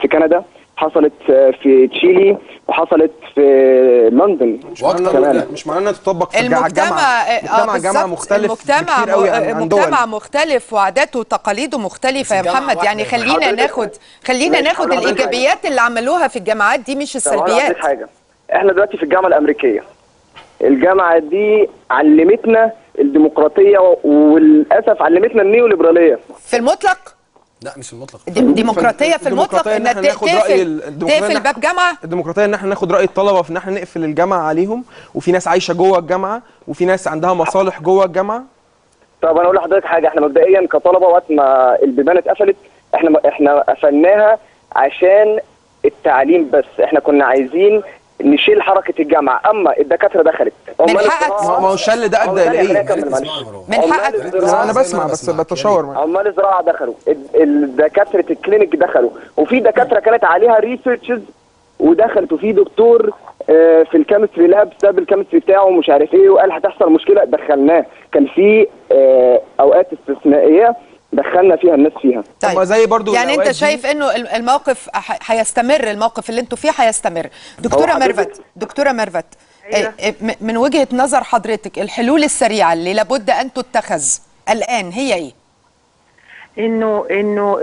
في كندا حصلت في تشيلي وحصلت في لندن مش معنى كمان مش معنى انها تطبق في المجتمع الجامعه اه مجتمع جامعه بالظبط. مختلف المجتمع كتير قوي عن, عن دول مجتمع مختلف وعاداته وتقاليده مختلفه يا الجامعة محمد يعني واحدة. خلينا حضرتك- ناخد خلينا ماشي، ناخد هقول لحضرتك الايجابيات اللي عملوها في الجامعات دي مش طب أنا السلبيات أقول حاجه احنا دلوقتي في الجامعه الامريكيه الجامعه دي علمتنا الديمقراطيه وللاسف علمتنا النيوليبراليه في المطلق لا مش المطلق دي- ديمقراطيه في المطلق الديمقراطية إن انك إحنا ناخد رأي تقفل ال- الديمقراطية تقفل إن باب إحنا- جامعه الديمقراطيه ان احنا ناخد راي الطلبه في ان احنا نقفل الجامعه عليهم وفي ناس عايشه جوه الجامعه وفي ناس عندها مصالح جوه الجامعه طب انا اقول لحضرتك حاجه احنا مبدئيا كطلبه وقت ما البيبان اتقفلت احنا احنا قفلناها عشان التعليم بس احنا كنا عايزين نشيل حركه الجامعه اما الدكاتره دخلت من عمال حقك. الزراعة- ما ما هو الشل ده ادى الى خليني ايه؟ أكمل معلش. من عمال حقك. الزراعة- انا بسمع بس بتشاور معاك عمال الزراعه دخلوا ال- الدكاتره الكلينيك دخلوا وفي دكاتره كانت عليها ريسيرشز ودخلت وفي دكتور آه، في الكيمستري لاب ساب الكيمستري بتاعه ومش عارف ايه وقال هتحصل مشكله دخلناه كان في آه، اوقات استثنائيه دخلنا فيها الناس فيها هما زي برضو يعني انت الأوقات دي- شايف انه الم- الموقف ح- هيستمر الموقف اللي انتوا فيه هيستمر دكتوره هو حضرتك- ميرفت دكتوره ميرفت أيوة. اه، اه، م- من وجهه نظر حضرتك الحلول السريعه اللي لابد ان تتخذ الان هي ايه انه انه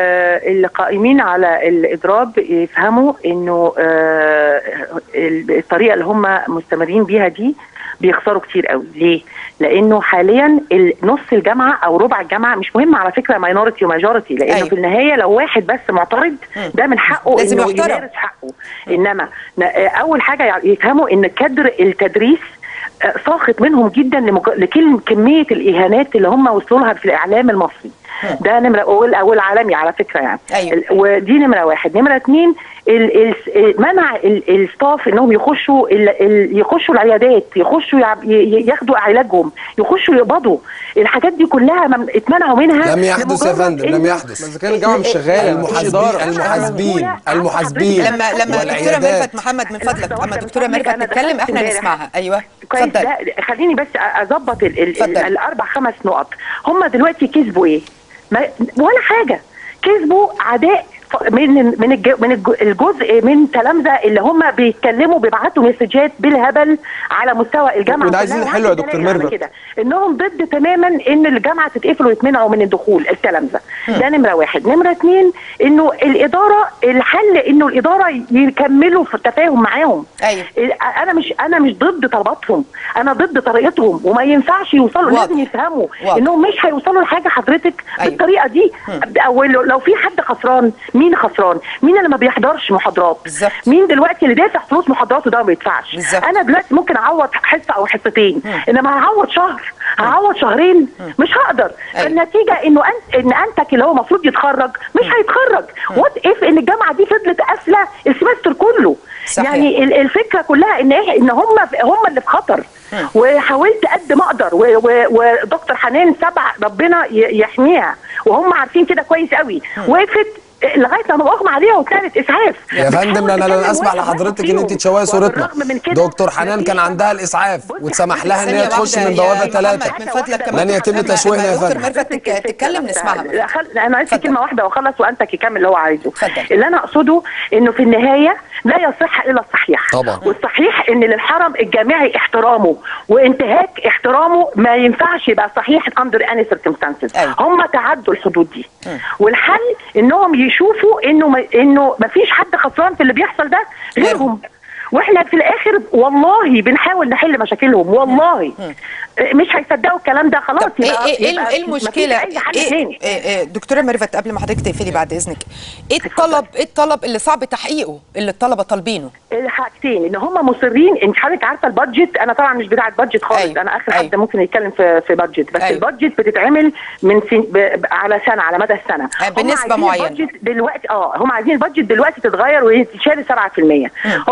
ال- القائمين على الاضراب يفهموا انه آه، الطريقه اللي هم مستمرين بيها دي بيخسروا كتير قوي ليه لانه حاليا ال- نص الجامعه او ربع الجامعه مش مهم على فكره ماينورتي وماجورتي لانه أيوة. في النهايه لو واحد بس معترض ده من حقه لازم انه يحترم. يمارس حقه انما ن- آه، اول حاجه يع- يفهموا ان كادر التدريس آه، ساخط منهم جدا لمج... لكل كميه الاهانات اللي هم وصلوا لها في الاعلام المصري ده نمره اول او العالمي على فكره يعني أيوة. ال- ودي نمره واحد نمره اثنين ال ال منع ال- الستاف انهم يخشوا ال ال يخشوا العيادات يخشوا يع- ي- ياخدوا علاجهم يخشوا يقبضوا الحاجات دي كلها مم- اتمنعوا منها لم يحدث يا لمجرد فندم لم إنه- يحدث بس اذا كان الجامعه مش شغاله مفيش المحاسبين اداره المحاسبين المحاسبين لما لما دكتوره والعيادات. ميرفت محمد من فضلك لحظة اما واحدة، دكتوره من فضلك، ميرفت أنا تتكلم دخلت احنا امبارح. نسمعها ايوه كويس اتفضل لا خليني بس اظبط ال- ال- اتفضل. ال- الاربع خمس نقط هم دلوقتي كسبوا ايه ما ولا حاجه كسبوا عداء ف- من من الج- من الج- الجزء من تلامذه اللي هم بيتكلموا بيبعتوا مسجات بالهبل على مستوى الجامعه وده عايزين كلها. نحله يا وعندي دكتور دلائل على ميرفت. كده انهم ضد تماما ان الجامعه تتقفل ويتمنعوا من الدخول التلامذه ده نمره واحد نمره اثنين انه الاداره الحل انه الاداره يكملوا في التفاهم معاهم أيوة. انا مش انا مش ضد طلباتهم انا ضد طريقتهم وما ينفعش يوصلوا واضح. لازم يفهموا واضح. انهم مش هيوصلوا لحاجه حضرتك أيوة. بالطريقه دي او لو لو في حد خسران مين خسران مين اللي ما بيحضرش محاضرات بالظبط. مين دلوقتي اللي دافع فلوس محاضراته ده ما بيدفعش بالظبط. انا دلوقتي ممكن اعوض حصه او حصتين انما هعوض شهر هعوض شهرين مش هقدر أيوة. النتيجه انه انت ان انتك اللي هو المفروض يتخرج مش هيتخرج وات اف ان الجامعه دي فضلت قافله السمستر كله صحيح. يعني ال- الفكره كلها ان إيه؟ ان هم هم اللي في خطر وحاولت قد ما اقدر و- و- ودكتور حنان سبع ربنا ي- يحميها وهم عارفين كده كويس قوي وقفت لغايه لما اغمى عليها وكانت اسعاف يا فندم انا لن اسمح لحضرتك ان انت تشوهي صورتنا وبالرغم من كده دكتور حنان كان مفيش- عندها الاسعاف بص واتسمح لها ان ثانية هي تخش واحدة من يا بوابه محمد، ثلاثه من فضلك كمان لن يتم لما- تشويهنا يا لما دكتور فندم. ميرفت تك- تتكلم نسمعها لا خل... انا عايز اتفضل. كلمه واحده واخلص وانت يكمل اللي هو عايزه اتفضل. اللي انا اقصده انه في النهايه لا يصح الا الصحيح طبعا. والصحيح ان للحرم الجامعي احترامه وانتهاك احترامه ما ينفعش يبقى صحيح اندر اني سيركمستانسز أيوة. هم تعدوا الحدود دي والحل انهم يشوفوا انه ما انه ما فيش حد خسران في اللي بيحصل ده غيرهم واحنا في الاخر والله بنحاول نحل مشاكلهم والله مش هيصدقوا الكلام ده خلاص طب ايه يبقى- ايه ايه يبقى ايه المشكله مفيش اي حل إيه تاني إيه إيه دكتوره ميرفت قبل ما حضرتك تقفلي بعد اذنك ايه الطلب ايه الطلب اللي صعب تحقيقه اللي الطلبه طالبينه حاجتين ان هم مصرين انت حضرتك عارفه البادجت انا طبعا مش بتاعه بادجت خالص أيوة. انا اخر أيوة. حد ممكن يتكلم في في بادجت بس أيوة. البادجت بتتعمل من سن... ب... ب- على سنه على مدى السنه آه، هم بنسبة عايزين معينة. البادجت دلوقتي اه هم عايزين البادجت دلوقتي تتغير وتشال 7% هم قالوا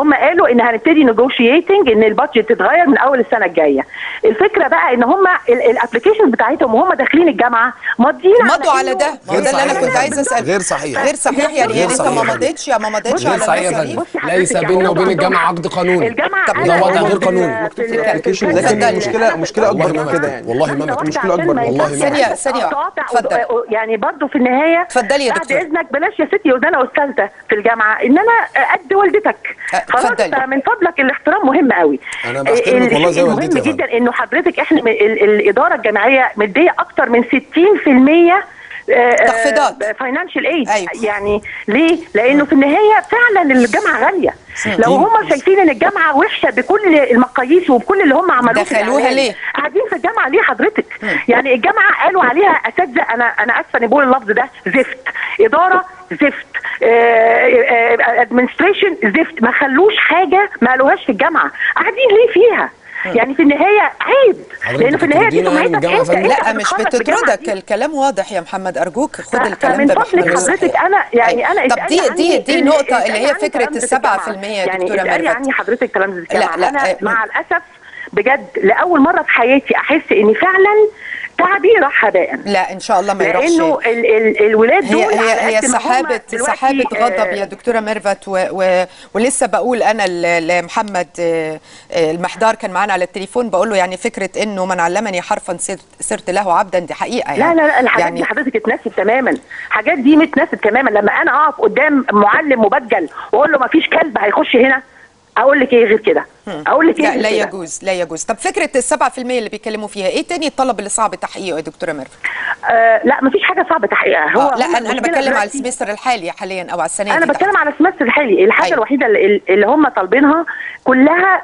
ان هنبتدي نيجوشيتنج ان البادجت تتغير من اول السنه الجايه الفكره بقى ان هم الابلكيشن بتاعتهم وهم داخلين الجامعه ماضيين مضوا على إنه- ده ما هو غير ده اللي انا صحيح. كنت عايزه اسال غير صحيح غير صحيح يعني غير يعني انت ما صحيح. مضيتش يا ما مضيتش غير على صحيح يا المصاريف فندم بصي ليس حضرتك، بيننا يعني وبين هم الجامعه عندهم- عقد قانوني الجامعه طب أنا- ده وضع أنا غير في- قانوني. في- في في- الابلكيشن في- لكن اتفضل. المشكله مشكله اكبر والله من ما كده كده. يعني والله ما واحدة مشكله عشان أكبر ما والله ينفعش ما ثانية- ثانية واحدة. أقاطع اتفضل. و- يعني برضو في النهايه اتفضلي يا بعد دكتور. اذنك بلاش يا ستي وده انا استاذه في الجامعه ان انا قد والدتك اه، خلاص اتفضلي. فمن فضلك الاحترام مهم قوي أنا بحترمك ال- والله زي المهم والدتي يا فندم. جدا انه حضرتك احنا من ال- الاداره الجامعيه مديه اكتر من 60% تخفيضات. فاينانشال ايد أيوة. يعني ليه؟ لانه في النهايه فعلا الجامعه غاليه لو هم شايفين ان الجامعه وحشه بكل المقاييس وبكل اللي هم عملوه في دخلوها الإعلان. ليه؟ قاعدين في الجامعه ليه حضرتك؟ يعني الجامعه قالوا عليها اساتذه انا انا اسفه اني بقول اللفظ ده زفت اداره زفت ادمنستريشن زفت ما خلوش حاجه ما قالوهاش في الجامعه قاعدين ليه فيها؟ يعني في النهايه عيب حضرتك لانه في النهايه دي بتطردينا يعني من سمعتك الجامعة انت يا فندم؟ انت لا مش بتخلص بالجامعة بتطردك دي. الكلام واضح يا محمد ارجوك خد الكلام فمن ده فضلك باحترام. حضرتك انا يعني انا طب اسألي دي دي عني دي ال- نقطة اسألي اللي هي عني فكرة تلامذة السبعة الجامعة. في المية يا يعني دكتورة اسألي ميرفت. عني حضرتك تلامذة الجامعة لا، انا آه، مع الاسف بجد لاول مرة في حياتي احس ان فعلا تعبي راح هباء لا ان شاء الله ما يروحش لانه ال ال الولاد هي دول هي على هي قد ما هم سحابة دلوقتي، سحابة غضب آه، يا دكتورة ميرفت و و ولسه بقول أنا ل- لمحمد آه، آه، المحدار كان معانا على التليفون بقول له يعني فكرة إنه من علمني حرفا صرت, صرت له عبدا دي حقيقة لا يعني لا لا الحاجات يعني دي حضرتك اتنست تماما الحاجات دي متنست تماما لما انا اقف قدام معلم مبجل واقول له ما فيش كلب هيخش هنا اقول لك ايه غير كده اقول لك ايه لا غير لا كده؟ يجوز لا يجوز طب فكرة السبعة في المية اللي بيتكلموا فيها إيه تاني الطلب اللي صعب تحقيقه يا دكتورة ميرفت آه لا مفيش حاجه صعبه تحقيقها هو آه لا هم أنا أنا المشكلة بتكلم على دلوقتي- السمستر الحالي حاليا أو على السنة انا دي بتكلم تحت. على السمستر الحالي الحاجه أيوة. الوحيده اللي, اللي هم طالبينها كلها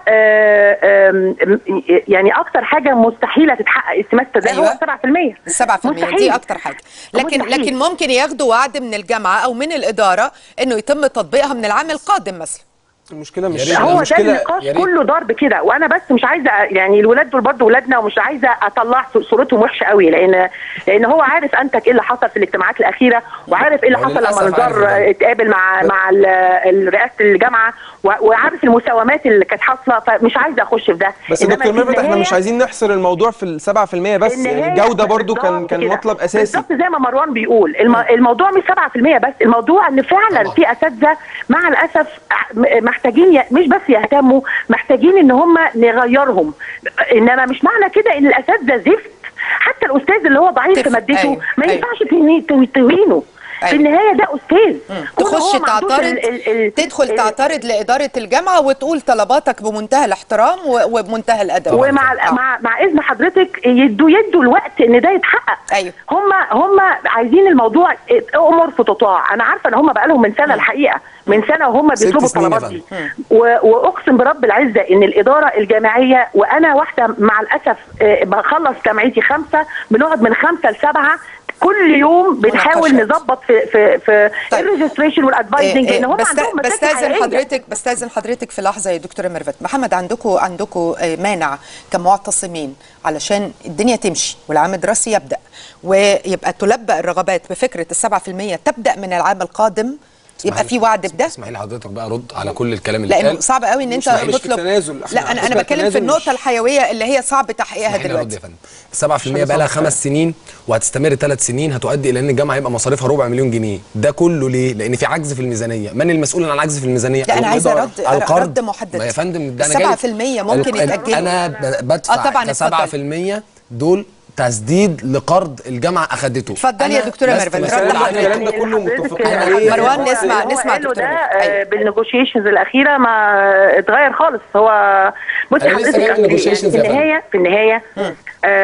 آه، آم، يعني اكتر حاجه مستحيله تتحقق السمستر ده أيوة. هو 7% السبعة في المية دي أكتر حاجة لكن مستحيل. لكن ممكن ياخدوا وعد من الجامعة أو من الإدارة إنه يتم تطبيقها من العام القادم مثلا المشكله مش ريت. هو ده المشكله النقاش يا ريت. كله ضرب كده وانا بس مش عايزه يعني الولاد دول برضه ولادنا ومش عايزه اطلع صورتهم وحشه قوي لان لان هو عارف انتك ايه اللي حصل في الاجتماعات الاخيره وعارف ايه اللي حصل وللأسف لما عارف نزار ده. اتقابل مع مع ال- ال- رئاسه الجامعه و- وعارف المساومات اللي كانت حاصله فمش عايزه اخش في ده بس إنما دكتور في ميرفت احنا مش النهاية- عايزين نحصر الموضوع في ال 7% بس يعني النهاية الجوده برضو كان بالظبط كان كده. مطلب اساسي بالظبط زي ما مروان بيقول الم... الموضوع مش 7% بس الموضوع ان فعلا طبعا. في اساتذه مع الاسف م- محتاجين ي... مش بس يهتموا محتاجين ان هم نغيرهم انما مش معنى كده ان الاساتذه زفت حتى الاستاذ اللي هو ضعيف في تف- مادته أيوة. ما أيوة. ينفعش تهيني- تو- تهينه في أيوة. النهايه ده استاذ كون هو تخش ما عندوش تعترض ال- ال- ال- تدخل ال- تعترض لإدارة الجامعة وتقول طلباتك بمنتهى الاحترام و- وبمنتهى الأدب ومع آه. مع مع اذن حضرتك يدوا يدوا الوقت ان ده يتحقق أيوة. هم هم عايزين الموضوع امر في تطاع انا عارفه ان هم بقى لهم من سنه الحقيقه من سنه وهم ست بيطلبوا سنين يا الطلبات دي و- واقسم برب العزه ان الاداره الجامعيه وانا واحده مع الاسف آه، بخلص جامعتي خمسه بنقعد من خمسه لسبعه كل يوم بنحاول مناقشات. نظبط في في في طيب. الريجستريشن والادفايزنج إيه ان هم إيه عندهم بست- مشاكل بستاذن حقيقية. حضرتك بستاذن حضرتك في لحظه يا دكتوره ميرفت محمد عندكم عندكم مانع كمعتصمين علشان الدنيا تمشي والعام الدراسي يبدا ويبقى تلبى الرغبات بفكره السبعة في المية تبدا من العام القادم يبقى في وعد بده اسمحي لي حضرتك بقى رد على كل الكلام اللي لانه اتقال صعب قوي ان انت مش- مش في تطلب تنازل. إحنا لا انا على انا فكرة بتكلم في التنازل النقطه مش- الحيويه اللي هي صعب تحقيقها اسمحي لي ارد يا دلوقتي فندم السبعة في المية بقى لها خمس سنين وهتستمر ثلاث سنين هتؤدي الى ان الجامعه يبقى مصاريفها ربع مليون جنيه ده كله ليه لان في عجز في الميزانيه من المسؤول عن العجز في الميزانيه لا، أنا عايزة الإدارة. رد- القرض. رد محدد. ما يا فندم ده انا السبعة جاي في المية ممكن ال- ال- يتأجلوا. انا ب- بدفع آه، طبعاً، كسبعة اتفضل. في المية دول تسديد لقرض الجامعه اخدته اتفضلي يا أنا دكتورة لست ميرفت. مسؤول رد عنه. الكلام ده كله حضرتك متفقين حضرتك عليه. مروان، هو- نسمع- هو نسمع قاله دكتورة ده ميرفت. آه، أيوة. بالنيجوشيشنز الاخيره ما اتغير خالص هو بصي أنا لسه حضرتك جاي من أصل يعني negotiations في يا فندم. النهايه في النهايه آه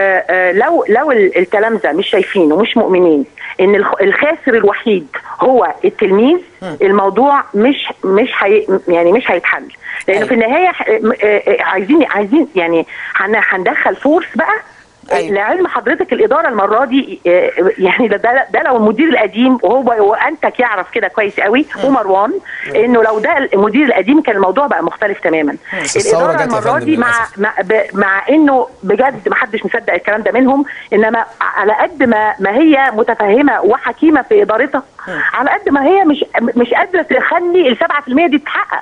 آه لو لو ال- التلامذه مش شايفين ومش مؤمنين ان الخ- الخاسر الوحيد هو التلميذ الموضوع مش مش حي يعني مش هيتحل لانه أيوة. في النهايه ح- آه، آه، عايزين عايزين يعني هن- هندخل فورس بقى أيوة. لعلم حضرتك الاداره المره دي آه، يعني ده, ده, ده لو المدير القديم وهو وانتك يعرف كده كويس قوي ومروان انه لو ده المدير القديم كان الموضوع بقى مختلف تماما بس الثورة الاداره جت يا المره فندم دي مع للأسف. مع, ب- مع انه بجد ما حدش مصدق الكلام ده منهم انما على قد ما ما هي متفهمه وحكيمه في ادارتها على قد ما هي مش مش قادره تخلي ال 7% دي تتحقق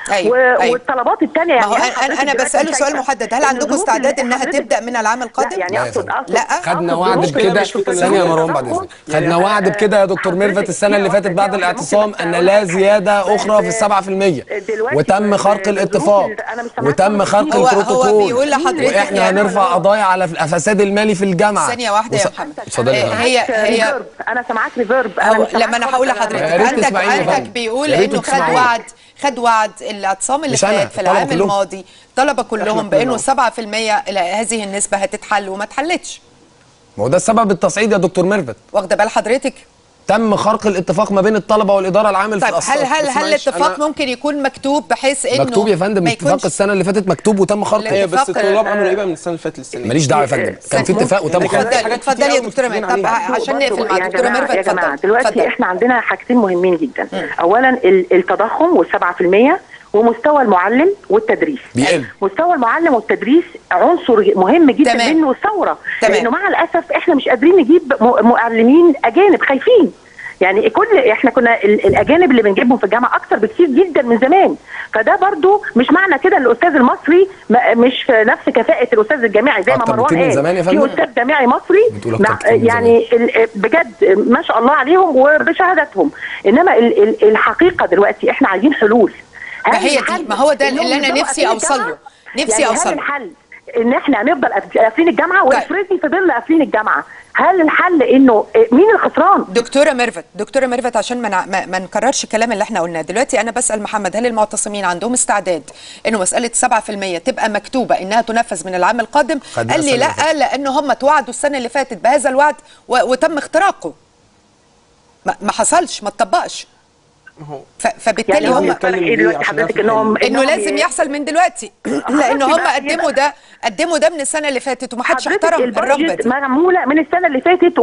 أيوة، و... أيوة. والطلبات الثانيه ما يعني هو هل انا حضرتك انا أنا دلوقتي بساله سؤال شايفة محدد هل إن عندكم الظروف استعداد اللي انها حضرتك- تبدا من العام القادم لا يعني لا يا اقصد فندم. اقصد لا. أقصد خدنا الظروف وعد اللي بكده مش في ثانيه يا مروان بعد التضخم. اذنك خدنا وعد بكده يا دكتور ميرفت السنه اللي فاتت بعد الاعتصام ان لا زياده اخرى في السبعة في المية دلوقتي وتم خرق الظروف الاتفاق اللي أنا مش سامعاك وتم خالص. خرق هو- هو البروتوكول بيقول لحضرتك واحنا يعني- هنرفع قضايا على الفساد المالي في الجامعه ثانيه واحده يا وس- محمد اتفضلي يا آه، فندم. هي هي ريفيرب. انا سامعاك ريفيرب انا هو مش سامعاك لما انا خالص. هقول أنا- لحضرتك يا ريت عندك تسمعيني يا عندك فندم. بيقول يا ريت انه خد تسمعيني. وعد خد وعد الاعتصام اللي مش أنا، فات في الطلبة العام كلهم. الماضي طلبة كلهم إحنا بانه كلنا. 7% إلى هذه النسبه هتتحل وما اتحلتش ما هو ده السبب التصعيد يا دكتور ميرفت واخده بال حضرتك تم خرق الاتفاق ما بين الطلبه والاداره العامه طيب في هل الأسرار. هل بس هل معلش، الاتفاق أنا- ممكن يكون مكتوب بحيث انه مكتوب يا فندم ما اتفاق يكونش السنه اللي فاتت مكتوب وتم خرقه ايوه بس الاتفاق- الطلاب عملوا ايه بقى من السنه اللي فاتت للسنه دي؟ ماليش دعوه يا فندم كان في اتفاق وتم كان خرقه في اتفضلي حاجات كتير اتفضلي يا أوي دكتوره متفقين ميرفت طب عليها. عشان برضو نقفل مع يا الدكتوره جماعة- ميرفت يا جماعه اتفضل دلوقتي اتفضل. احنا عندنا حاجتين مهمين جدا اولا ال- التضخم والسبعة في المية ومستوى المعلم والتدريس بيقل. مستوى المعلم والتدريس عنصر مهم جدا تمام. منه الثوره تمام. لانه مع الاسف احنا مش قادرين نجيب م- معلمين اجانب خايفين يعني كل احنا كنا ال- الاجانب اللي بنجيبهم في الجامعه اكتر بكتير جدا من زمان فده برضو مش معنى كده ان الاستاذ المصري ما- مش في نفس كفاءه الاستاذ الجامعي زي ما أكتر مروان بكتير من قال زمان يا فندم؟ في استاذ جامعي مصري بتقول أكتر مع بكتير من يعني ال- بجد ما شاء الله عليهم وبشهادتهم انما ال- ال- الحقيقه دلوقتي احنا عايزين حلول ما هل هي دي- الحل ما هو ده إنهم اللي أنا يفضلوا نفسي قافلين أوصل له. الجامعة؟ نفسي يعني أوصل هل له. الحل ان احنا هنفضل قافلين الجامعه وافرضي فضلنا قافلين الجامعه هل الحل انه مين الخسران دكتوره ميرفت دكتوره ميرفت عشان ما نع- ما, ما نكررش الكلام اللي احنا قلناه دلوقتي انا بسال محمد هل المعتصمين عندهم استعداد انه مساله 7% تبقى مكتوبه انها تنفذ من العام القادم خدناها قال لي السنة اللي لا لان هم توعدوا السنه اللي فاتت بهذا الوعد و... وتم اختراقه ما, ما حصلش ما اتطبقش هو ف... فبالتالي يعني هم هم بيتكلم فرق ايه ليه دلوقتي عشان حضرتك نعرف انهم انه إنهم لازم ي- يحصل من دلوقتي لان يبقى- هم يبقى- قدموا ده قدموا ده من السنه اللي فاتت ومحدش حضرتك احترم الرغبه البادجت دي معموله من السنه اللي فاتت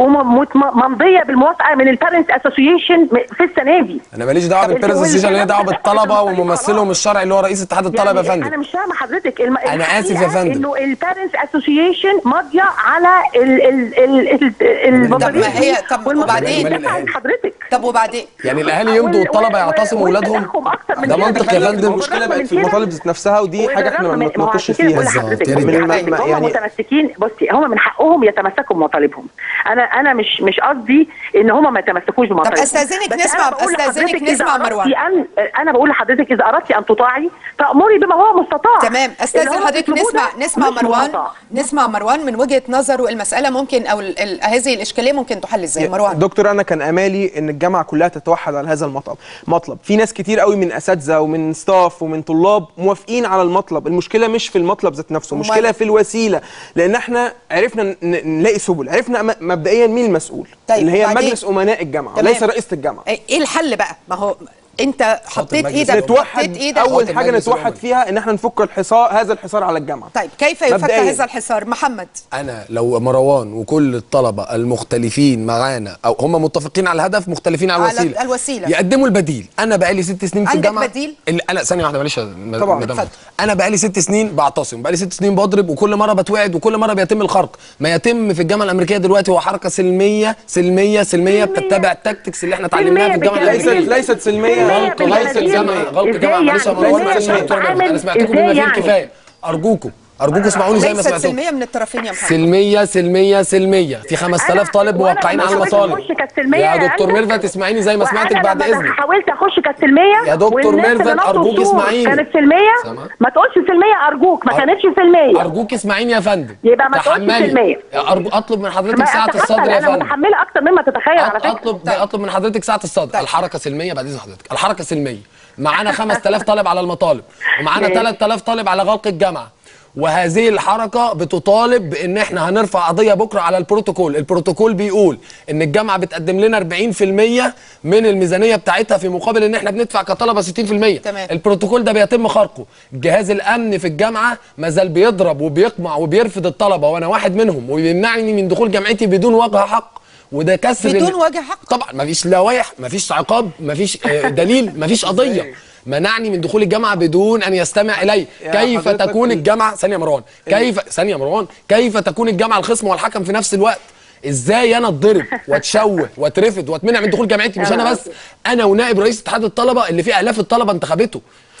وممضيه بالموافقه من البارنتس اسوسيشن في السنه دي انا ماليش دعوه طب بالبيرنس الجو اسوسيشن اللي هي دعوه الكلام ده بالطلبه خلاص. وممثلهم الشرعي اللي هو رئيس اتحاد الطلبه يا يعني انا فندم مش فاهمه حضرتك الم... أنا آسف يا الحقيقة فندم. انه البارنتس اسوسيشن ماضيه على ال ال ال ال طب ما المصاريف هي- دي طب والمصاريف وبعدين؟ دي دفعت حضرتك طب وبعدين يعني الاهالي يمضوا والطلبه يعتصموا اولادهم ده منطق يا فندم المشكله بقت في المطالب ذات نفسها ودي حاجه احنا ما بنتناقش فيها بالظبط. يا ريت. من الم- هم يعني- متمسكين بصي هم من حقهم يتمسكوا بمطالبهم انا انا مش مش قصدي ان هم ما يتمسكوش بمطالبهم أستأذنك بس نسمع- أنا بقول أستأذنك لحضرتك إذا نسمع أردتي مروان. أن انا بقول لحضرتك اذا اردت ان تطاعي فامري بما هو مستطاع تمام استاذن اللي هم حضرتك بيطلبوه نسمع ده نسمع مش مروان مطاع. نسمع مروان من وجهه نظره المساله ممكن او ال ال هذه الاشكاليه ممكن تحل ازاي مروان دكتور انا كان امالي ان الجامعه كلها تتوحد على هذا المطلب مطلب في ناس كتير قوي من اساتذه ومن ستاف ومن طلاب موافقين على المطلب المشكله مش في المطلب ذات نفسه أمال؟ المشكله في الوسيله لان احنا عرفنا ن- نلاقي سبل عرفنا م- مبدئيا مين المسؤول طيب، اللي هي وبعدين؟ مجلس امناء الجامعه تمام. وليس رئيسه الجامعه ايه الحل بقى ما هو انت حطيت مجلس ايدك نتوحد حطيت ايدك اول خاطر حاجه مجلس نتوحد الأمناء. فيها ان احنا نفك الحصار هذا الحصار على الجامعه طيب كيف يفك مبدئياً. هذا الحصار محمد انا لو مروان وكل الطلبه المختلفين معانا او هم متفقين على الهدف مختلفين على على الوسيله الوسيلة. يقدموا البديل انا بقالي ست سنين في عندك الجامعه بديل؟ اللي انا ثانيه واحده معلش يا م- طبعاً، مدام. اتفضل. انا بقالي ست سنين بعتصم بقالي ست سنين بضرب وكل مره بتوعد وكل مره بيتم الخرق ما يتم في الجامعه الامريكيه دلوقتي هو حركه سلميه سلميه سلميه سلمية. بتتبع التكتكس اللي احنا اتعلمناها في الجامعه بالكلام. ليست الامريكيه ليست سلميه غلق غلق الجامعه غلق الجامعه معلش يا مروان معلش يا دكتور مدحت، انا سمعتكم بما فيه الكفايه ارجوكم ارجوكم اسمعوني زي ما ليست سمعتكم سلميه من الطرفين يا محمد سلميه سلميه سلميه في 5000 أنا- طالب وأنا موقعين على لما حاولت المطالب أخش كسلمية يا يا دكتور قلبي. ميرفت اسمعيني زي ما سمعتك وأنا بعد لما اذنك حاولت اخش كسلميه يا دكتور والناس ميرفت، اللي نطوا أرجوك السور اسمعيني. كانت سلميه سامعة؟ ما تقولش سلميه ارجوك ما أر- كانتش سلميه ارجوك اسمعيني يا فندم يبقى ما تقولش تحملي. سلمية. يا أرجو اطلب من حضرتك ما ساعه أتحمل، الصدر يا انا فندم متحمله اكتر مما تتخيل على أط- فكره اطلب طيب. اطلب من حضرتك ساعه الصدر طيب. الحركه سلميه بعد اذن حضرتك الحركه سلميه معانا 5000 طالب على المطالب ومعانا ماشي. 3000 طالب على غلق الجامعه وهذه الحركه بتطالب بان احنا هنرفع قضيه بكره على البروتوكول البروتوكول بيقول ان الجامعه بتقدم لنا 40% من الميزانيه بتاعتها في مقابل ان احنا بندفع كطلبه 60% تمام. البروتوكول ده بيتم خرقه جهاز الامن في الجامعه ما زال بيضرب وبيقمع وبيرفض الطلبه وانا واحد منهم وبيمنعني من دخول جامعتي بدون وجه حق وده كسر بدون ال- وجه حق؟ طبعا مفيش لوائح مفيش عقاب مفيش آه، دليل مفيش قضيه منعني من دخول الجامعه بدون ان يستمع الي يا كيف حضرتك تكون ال- الجامعه ثانيه يا مروان كيف ثانيه يا مروان كيف تكون الجامعه الخصم والحكم في نفس الوقت ازاي انا اتضرب واتشوه واترفض واتمنع من دخول جامعتي مش انا بس انا ونائب رئيس اتحاد الطلبه اللي فيه الاف الطلبه انتخبته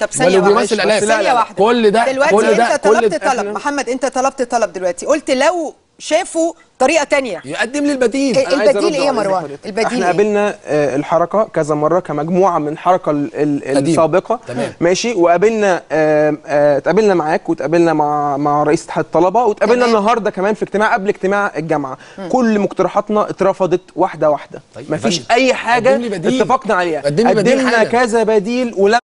طب ثانية واللي واحدة بيمثل الاف ثانية واحدة كل ده دلوقتي كل ده انت كل طلبت ده طلب محمد انت طلبت طلب دلوقتي قلت لو شافوا طريقة تانية يقدم لي البديل إيه؟ أنا عايز البديل أرد إيه يا على مروان؟ حضرتك. البديل احنا إيه؟ قابلنا آه، الحركه كذا مره كمجموعه من الحركه ال- ال- قديم. السابقه تمام. ماشي وقابلنا آه، آه، اتقابلنا معاك واتقابلنا مع مع رئيس اتحاد الطلبه واتقابلنا تمام. النهارده كمان في اجتماع قبل اجتماع الجامعه كل مقترحاتنا اترفضت واحده واحده طيب يا مفيش فندم، اي حاجه قدم لي بديل. اتفقنا عليها قدم لي بديل قدمنا حاجة. كذا بديل ولم